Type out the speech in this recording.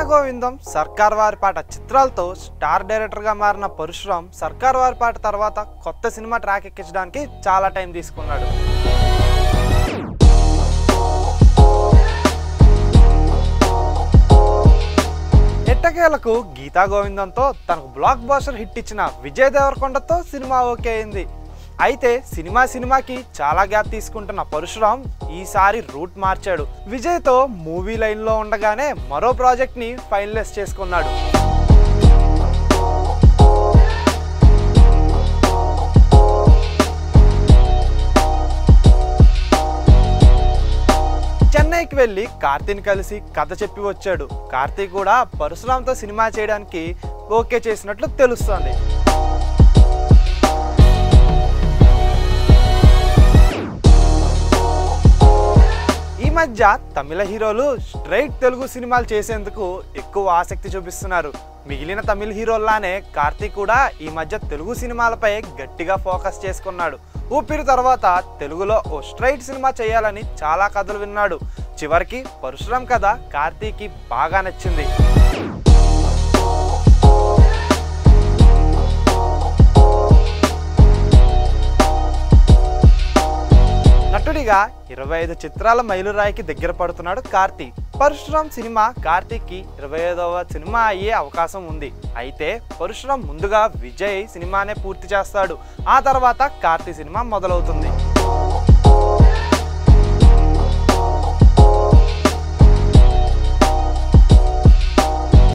గోవిందం సర్కార్ వారి పాట చిత్రాలతో స్టార్ డైరెక్టర్గా మారిన పరశురామ్ సర్కార్ వారి పాట తర్వాత కొత్త సినిమా ట్రాక్ ఎక్కించడానికి చాలా టైం తీసుకున్నాడు ఎట్టకేలకు గీతా గోవిందంతో తనకు బ్లాక్ బాస్టర్ హిట్ ఇచ్చిన విజయ్ దేవరకొండతో సినిమా ఓకే అయింది అయితే సినిమా సినిమాకి చాలా గ్యాప్ తీసుకుంటున్న పరశురామ్ ఈసారి రూట్ మార్చాడు విజయ్తో మూవీ లైన్లో ఉండగానే మరో ప్రాజెక్ట్ని ఫైనలైజ్ చేసుకున్నాడు చెన్నైకి వెళ్ళి కార్తీని కలిసి కథ చెప్పి వచ్చాడు కార్తీ కూడా పరశురామ్తో సినిమా చేయడానికి ఓకే చేసినట్లు తెలుస్తోంది ఈ మధ్య తమిళ హీరోలు స్ట్రైట్ తెలుగు సినిమాలు చేసేందుకు ఎక్కువ ఆసక్తి చూపిస్తున్నారు మిగిలిన తమిళ హీరోల్లానే కార్తీక్ కూడా ఈ మధ్య తెలుగు సినిమాలపై గట్టిగా ఫోకస్ చేసుకున్నాడు ఊపిరి తర్వాత తెలుగులో ఓ స్ట్రైట్ సినిమా చేయాలని చాలా కథలు విన్నాడు చివరికి పరశురామ్ కథ కార్తీక్కి బాగా నచ్చింది నటుడిగా ఇరవై ఐదు చిత్రాల మైలురాయికి దగ్గర పడుతున్నాడు కార్తీ పరశురామ్ సినిమా కార్తీక్కి ఇరవై ఐదవ సినిమా అయ్యే అవకాశం ఉంది అయితే పరశురామ్ ముందుగా విజయ్ సినిమానే పూర్తి చేస్తాడు ఆ తర్వాత కార్తీ సినిమా మొదలవుతుంది